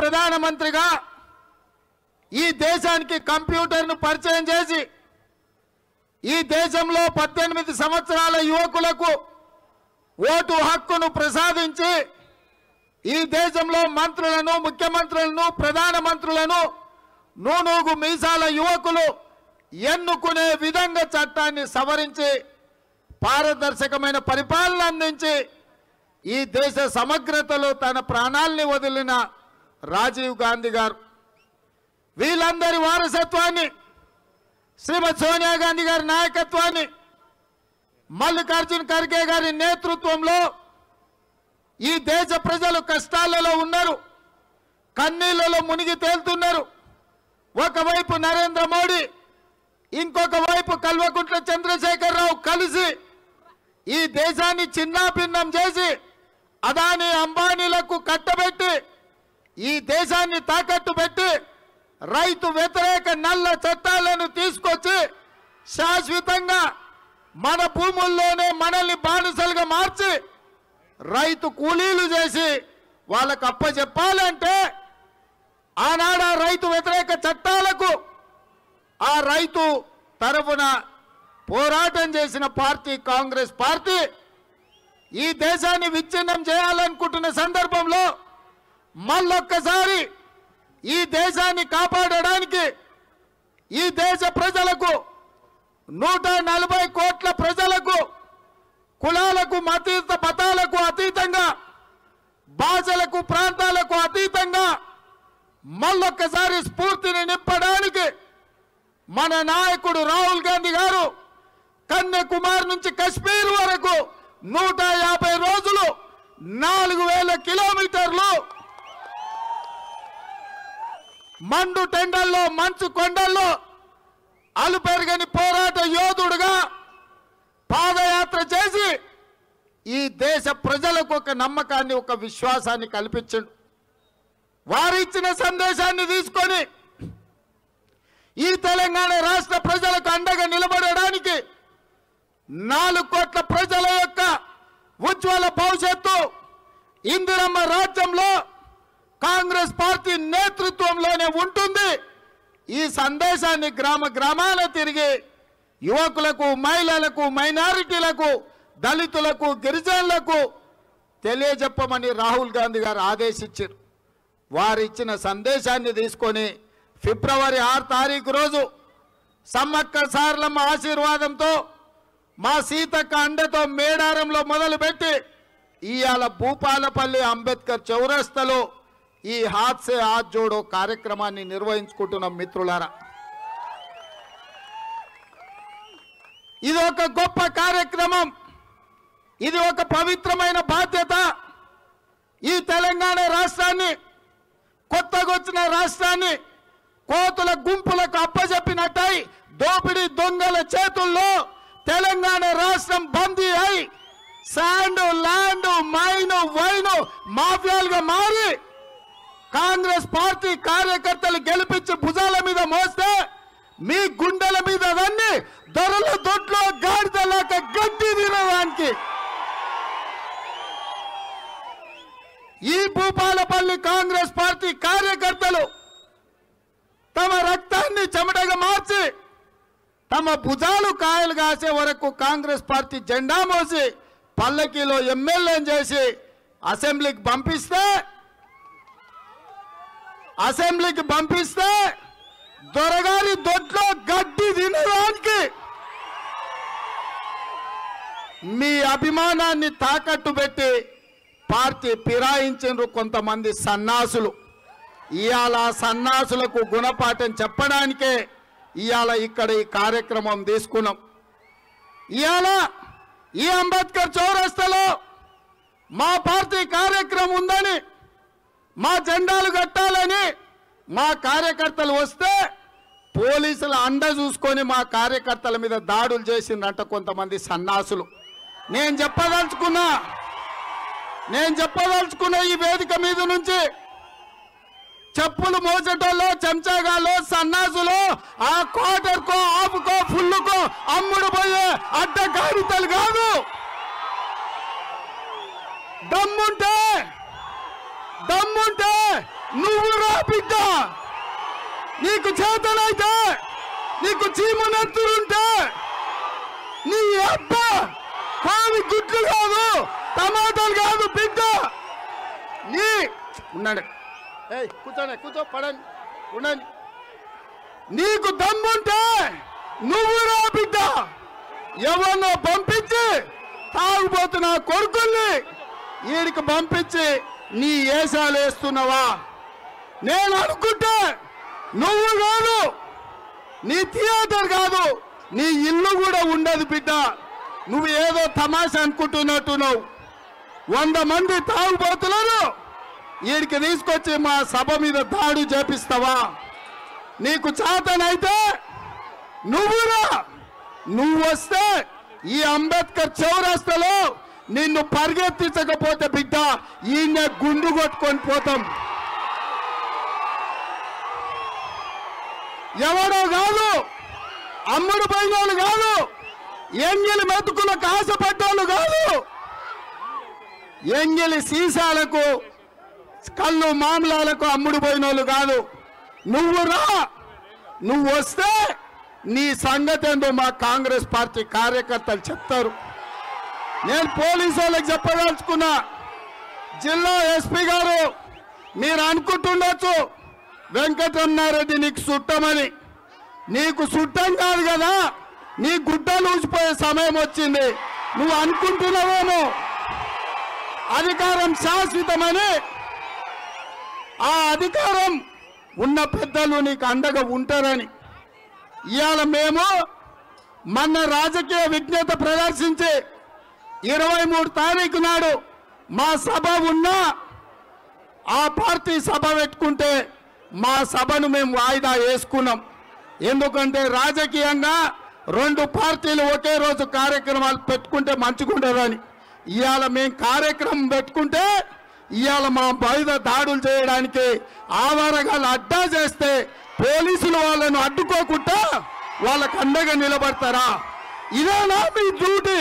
ప్రధానమంత్రిగా ఈ దేశానికి కంప్యూటర్ను పరిచయం చేసి ఈ దేశంలో పద్దెనిమిది సంవత్సరాల యువకులకు ఓటు హక్కును ప్రసాదించి ఈ దేశంలో మంత్రులను ముఖ్యమంత్రులను ప్రధానమంత్రులను నూనూగు మీసాల యువకులు ఎన్నుకునే విధంగా చట్టాన్ని సవరించి పారదర్శకమైన పరిపాలన అందించి ఈ దేశ సమగ్రతలో తన ప్రాణాల్ని వదిలిన రాజీవ్ గాంధీ గారు వీళ్ళందరి వారసత్వాన్ని శ్రీమతి సోనియా గాంధీ గారి నాయకత్వాన్ని మల్లికార్జున్ ఖర్గే గారి నేతృత్వంలో ఈ దేశ ప్రజలు కష్టాలలో ఉన్నారు కన్నీళ్లలో మునిగి తేలుతున్నారు ఒకవైపు నరేంద్ర మోడీ ఇంకొక వైపు కల్వకుంట్ల చంద్రశేఖరరావు కలిసి ఈ దేశాన్ని చిన్నాభిన్నం చేసి అదాని అంబానీలకు కట్టబెట్టి ఈ దేశాన్ని తాకట్టు పెట్టి రైతు వ్యతిరేక నల్ల చట్టాలను తీసుకొచ్చి శాశ్వతంగా మన భూముల్లోనే మనల్ని బానిసలుగా మార్చి రైతు కూలీలు చేసి వాళ్ళకు అప్పచెప్పాలంటే ఆనాడు ఆ రైతు వ్యతిరేక చట్టాలకు ఆ రైతు తరఫున పోరాటం చేసిన పార్టీ కాంగ్రెస్ పార్టీ ఈ దేశాన్ని విచ్ఛిన్నం చేయాలనుకుంటున్న సందర్భంలో మళ్ళొక్కసారి ఈ దేశాన్ని కాపాడడానికి ఈ దేశ ప్రజలకు నూట నలభై కోట్ల ప్రజలకు కులాలకు మతీత మతాలకు అతీతంగా భాషలకు ప్రాంతాలకు అతీతంగా మళ్ళొక్కసారి స్ఫూర్తిని నింపడానికి మన నాయకుడు రాహుల్ గాంధీ గారు కన్యాకుమారి నుంచి కశ్మీర్ వరకు నూట యాభై రోజులు నాలుగు వేల కిలోమీటర్లు మండు టెండల్లో మంచు కొండల్లో అలుపెరగని పోరాట యోధుడుగా పాదయాత్ర చేసి ఈ దేశ ప్రజలకు ఒక నమ్మకాన్ని ఒక విశ్వాసాన్ని కల్పించండు వారు ఇచ్చిన సందేశాన్ని తీసుకొని ఈ తెలంగాణ రాష్ట్ర ప్రజలకు అండగా నిలబడడానికి నాలుగు కోట్ల ప్రజల యొక్క ఉజ్వల భవిష్యత్తు ఇందిరమ్మ రాజ్యంలో కాంగ్రెస్ పార్టీ నేతృత్వంలోనే ఉంటుంది ఈ సందేశాన్ని గ్రామ గ్రామాల తిరిగి యువకులకు మహిళలకు మైనారిటీలకు దళితులకు గిరిజనులకు తెలియజెప్పమని రాహుల్ గాంధీ గారు ఆదేశించారు వారు ఇచ్చిన సందేశాన్ని తీసుకొని ఫిబ్రవరి ఆరు తారీఖు రోజు సమ్మక్క సార్లమ్మ ఆశీర్వాదంతో మా సీతక్క అండతో మేడారంలో మొదలుపెట్టి ఇవాళ భూపాలపల్లి అంబేద్కర్ చౌరస్తలో ఈ హాత్సే హాత్ జోడో కార్యక్రమాన్ని నిర్వహించుకుంటున్నాం మిత్రులారా ఇది ఒక గొప్ప కార్యక్రమం ఇది ఒక పవిత్రమైన బాధ్యత ఈ తెలంగాణ రాష్ట్రాన్ని కొత్తగా వచ్చిన రాష్ట్రాన్ని కోతుల గుంపులకు అప్పజెప్పినట్టయి దోపిడీ దొంగల చేతుల్లో తెలంగాణ రాష్ట్రం బందీ అయి శాండ్ ల్యాండ్ మైన్ వైన్ మాఫియాలుగా మారి కాంగ్రెస్ పార్టీ కార్యకర్తలు గెలిపించి భుజాల మీద మోస్తే మీ గుండెల మీద అవన్నీ దొరల దొడ్లో గాడిదలాక గడ్డి తినడానికి ఈ భూపాలపల్లి కాంగ్రెస్ పార్టీ కార్యకర్తలు తమ రక్తాన్ని చెమటగా మార్చి తమ భుజాలు కాయలు కాసే వరకు కాంగ్రెస్ పార్టీ జెండా మోసి పల్లకీలో ఎమ్మెల్యేని చేసి అసెంబ్లీకి పంపిస్తే అసెంబ్లీకి పంపిస్తే దొరగారి దొడ్లో గడ్డి తినడానికి మీ అభిమానాన్ని తాకట్టు పెట్టి పార్టీ ఫిరాయించారు కొంతమంది సన్నాసులు ఇవాళ ఆ సన్నాసులకు గుణపాఠం చెప్పడానికే ఇవాళ ఇక్కడ ఈ కార్యక్రమం తీసుకున్నాం ఇవాళ ఈ అంబేద్కర్ చౌరస్తలో మా పార్టీ కార్యక్రమం ఉందని మా జెండాలు కట్టాలని మా కార్యకర్తలు వస్తే పోలీసుల అండ చూసుకొని మా కార్యకర్తల మీద దాడులు చేసిందంట కొంతమంది సన్నాసులు నేను చెప్పదలుచుకున్నా నేను చెప్పదలుచుకున్న ఈ వేదిక మీద నుంచి చెప్పులు మోసేటోళ్ళు చెంచాగాళ్ళు సన్నాసులు ఆ క్వార్టర్కో ఆపుకో ఫుల్లుకో అమ్ముడు పోయే అడ్డగాడితలు కాదు దమ్ముంటే దమ్ముంటే నువ్వు రా బిడ్డ నీకు చేతనైతే నీకు చీమనెత్తులుంటే నీ అబ్బ కావి గుడ్లు కాదు టమాటాలు కాదు బిడ్డ నీ ఉన్నాడు ఏయ్ కూర్చోండి కూర్చో పడండి ఉండండి నీకు దమ్ముంటే నువ్వు రా బిడ్డ ఎవరినో పంపించి తాగుబోతున్న కొడుకుల్ని వీడికి పంపించి నీ ఏసాలు వేస్తున్నావా నేను అనుకుంటే నువ్వు కాదు నీ థియేటర్ కాదు నీ ఇల్లు కూడా ఉండదు బిడ్డ నువ్వు ఏదో తమాషా అనుకుంటున్నట్టు నువ్వు వంద మంది తాగుబోతులను వీడికి తీసుకొచ్చి మా సభ మీద దాడి చేపిస్తావా నీకు చేతనైతే నువ్వురా నువ్వు వస్తే ఈ అంబేద్కర్ చౌరస్తలో నిన్ను పరిగెత్తించకపోతే బిడ్డ ఈయన గుండు కొట్టుకొని పోతాం ఎవడో కాదు అమ్ముడు పోయినోళ్ళు కాదు ఎంగిలి మెతుకులకు ఆశపడ్డోళ్ళు కాదు ఎంగిలి సీసాలకు కళ్ళు మామలాలకు అమ్ముడు పోయినోళ్ళు కాదు నువ్వు రా నువ్వు వస్తే నీ సంగతి ఏందో మా కాంగ్రెస్ పార్టీ కార్యకర్తలు చెప్తారు నేను పోలీసు వాళ్ళకి చెప్పదలుచుకున్నా జిల్లా ఎస్పీ గారు మీరు అనుకుంటుండొచ్చు వెంకటరమణారెడ్డి నీకు చుట్టమని నీకు చుట్టం కాదు కదా నీ గుడ్డలు ఊసిపోయే సమయం వచ్చింది నువ్వు అనుకుంటున్నావేమో అధికారం శాశ్వతమని ఆ అధికారం ఉన్న పెద్దలు నీకు అండగా ఉంటారని ఇవాళ మేము మన రాజకీయ విజ్ఞత ప్రదర్శించి ఇరవై మూడు తారీఖు నాడు మా సభ ఉన్నా ఆ పార్టీ సభ పెట్టుకుంటే మా సభను మేము వాయిదా వేసుకున్నాం ఎందుకంటే రాజకీయంగా రెండు పార్టీలు ఒకే రోజు కార్యక్రమాలు పెట్టుకుంటే మంచిగుండదని ఇవాళ మేము కార్యక్రమం పెట్టుకుంటే ఇవాళ మా బయట దాడులు చేయడానికి ఆవారగాలు అడ్డా చేస్తే పోలీసులు వాళ్ళను అడ్డుకోకుండా వాళ్ళకు అండగా నిలబడతారా ఇదేనా మీ డ్యూటీ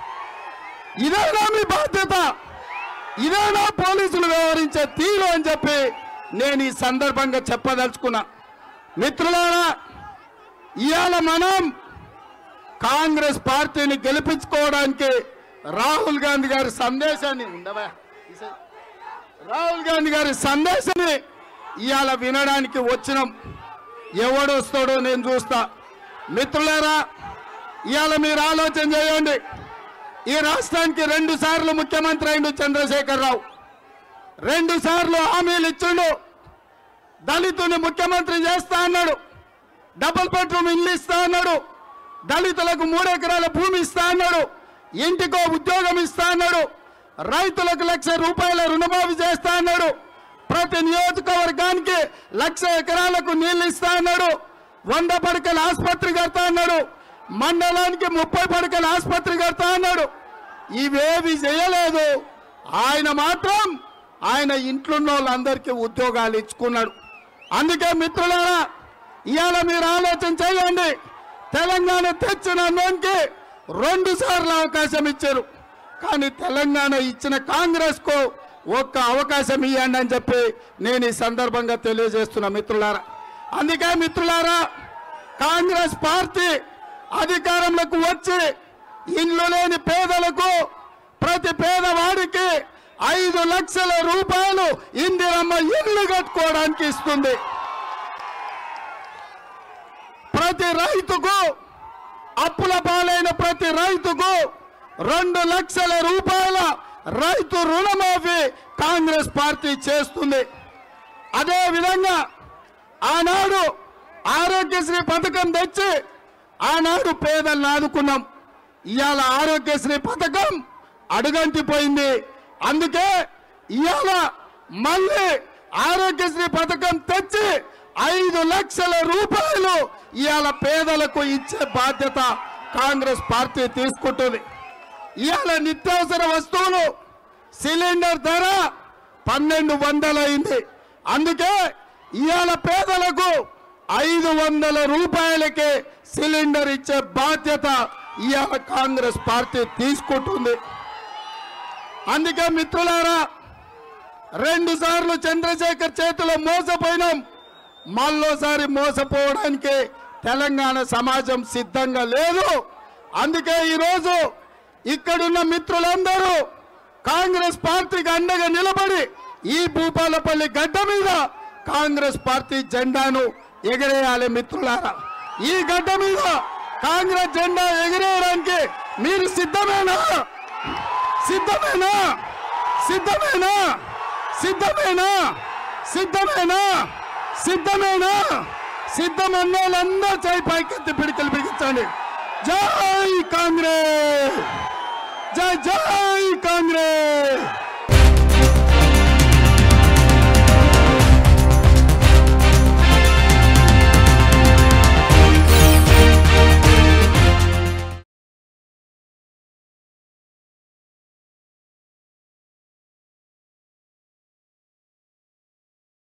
ఇదేనా మీ బాధ్యత ఇదేనా పోలీసులు వ్యవహరించే తీరు అని చెప్పి నేను ఈ సందర్భంగా చెప్పదలుచుకున్నా మిత్రులారా ఇవాళ మనం కాంగ్రెస్ పార్టీని గెలిపించుకోవడానికి రాహుల్ గాంధీ గారి సందేశాన్ని ఉండవా ఈసారి. రాహుల్ గాంధీ గారి సందేశాన్ని ఇవాళ వినడానికి వచ్చినాం ఎవడు వస్తాడో నేను చూస్తా మిత్రులారా ఇవాళ మీరు ఆలోచన చేయండి ఈ రాష్ట్రానికి రెండు సార్లు ముఖ్యమంత్రి అయిండు చంద్రశేఖర్ రావు రెండు సార్లు హామీలు ఇచ్చిండు దళితుని ముఖ్యమంత్రి చేస్తా అన్నాడు డబుల్ బెడ్రూమ్ ఇల్లు ఇస్తా అన్నాడు దళితులకు మూడు ఎకరాల భూమి ఇస్తా అన్నాడు ఇంటికో ఉద్యోగం ఇస్తా అన్నాడు రైతులకు లక్ష రూపాయల రుణమాఫీ చేస్తా అన్నాడు ప్రతి నియోజకవర్గానికి లక్ష ఎకరాలకు నీళ్లు ఇస్తా అన్నాడు వంద పడకల ఆసుపత్రి కడతా అన్నాడు మండలానికి ముప్పై పడకల ఆసుపత్రి కడతా అన్నాడు ఇవేవి చేయలేదు ఆయన మాత్రం ఆయన ఇంట్లోన్న వాళ్ళందరికీ ఉద్యోగాలు ఇచ్చుకున్నాడు అందుకే మిత్రులారా ఇవాళ మీరు ఆలోచన చేయండి తెలంగాణ తెచ్చిన నోన్కి రెండు సార్లు అవకాశం ఇచ్చారు కానీ తెలంగాణ ఇచ్చిన కాంగ్రెస్ కు ఒక్క అవకాశం ఇవ్వండి అని చెప్పి నేను ఈ సందర్భంగా తెలియజేస్తున్నా మిత్రులారా అందుకే మిత్రులారా కాంగ్రెస్ పార్టీ అధికారంలోకి వచ్చి ఇల్లు లేని పేదలకు ప్రతి పేదవాడికి ఐదు లక్షల రూపాయలు ఇందిరమ్మ ఇల్లు కట్టుకోవడానికి ఇస్తుంది ప్రతి రైతుకు అప్పుల పాలైన ప్రతి రైతుకు రెండు లక్షల రూపాయల రైతు రుణమాఫీ కాంగ్రెస్ పార్టీ చేస్తుంది అదే విధంగా ఆనాడు ఆరోగ్యశ్రీ పథకం తెచ్చి ఆనాడు పేదలను ఆదుకున్నాం ఇవాళ ఆరోగ్యశ్రీ పథకం అడుగంటిపోయింది అందుకే ఇవాళ మళ్ళీ ఆరోగ్యశ్రీ పథకం తెచ్చి ఐదు లక్షల రూపాయలు ఇవాళ పేదలకు ఇచ్చే బాధ్యత కాంగ్రెస్ పార్టీ తీసుకుంటుంది ఇవాళ నిత్యావసర వస్తువులు సిలిండర్ ధర పన్నెండు వందలైంది అందుకే ఇవాళ పేదలకు ఐదు వందల రూపాయలకే సిలిండర్ ఇచ్చే బాధ్యత ఇవాళ కాంగ్రెస్ పార్టీ తీసుకుంటుంది అందుకే మిత్రులారా రెండు సార్లు చంద్రశేఖర్ చేతిలో మోసపోయినాం మళ్ళోసారి మోసపోవడానికి తెలంగాణ సమాజం సిద్ధంగా లేదు అందుకే ఈరోజు ఇక్కడున్న మిత్రులందరూ కాంగ్రెస్ పార్టీకి అండగా నిలబడి ఈ భూపాలపల్లి గడ్డ మీద కాంగ్రెస్ పార్టీ జెండాను ఎగరేయాలి మిత్రులారా ఈ గడ్డ మీద కాంగ్రెస్ జెండా ఎగిరేయడానికి మీరు సిద్ధమేనా సిద్ధమేనా సిద్ధమేనా సిద్ధమేనా సిద్ధమేనా సిద్ధమేనా సిద్ధమన్న వాళ్ళందరూ చేయి పైకెత్తి పిడికలు బిగించండి జై కాంగ్రెస్ జై జై కాంగ్రెస్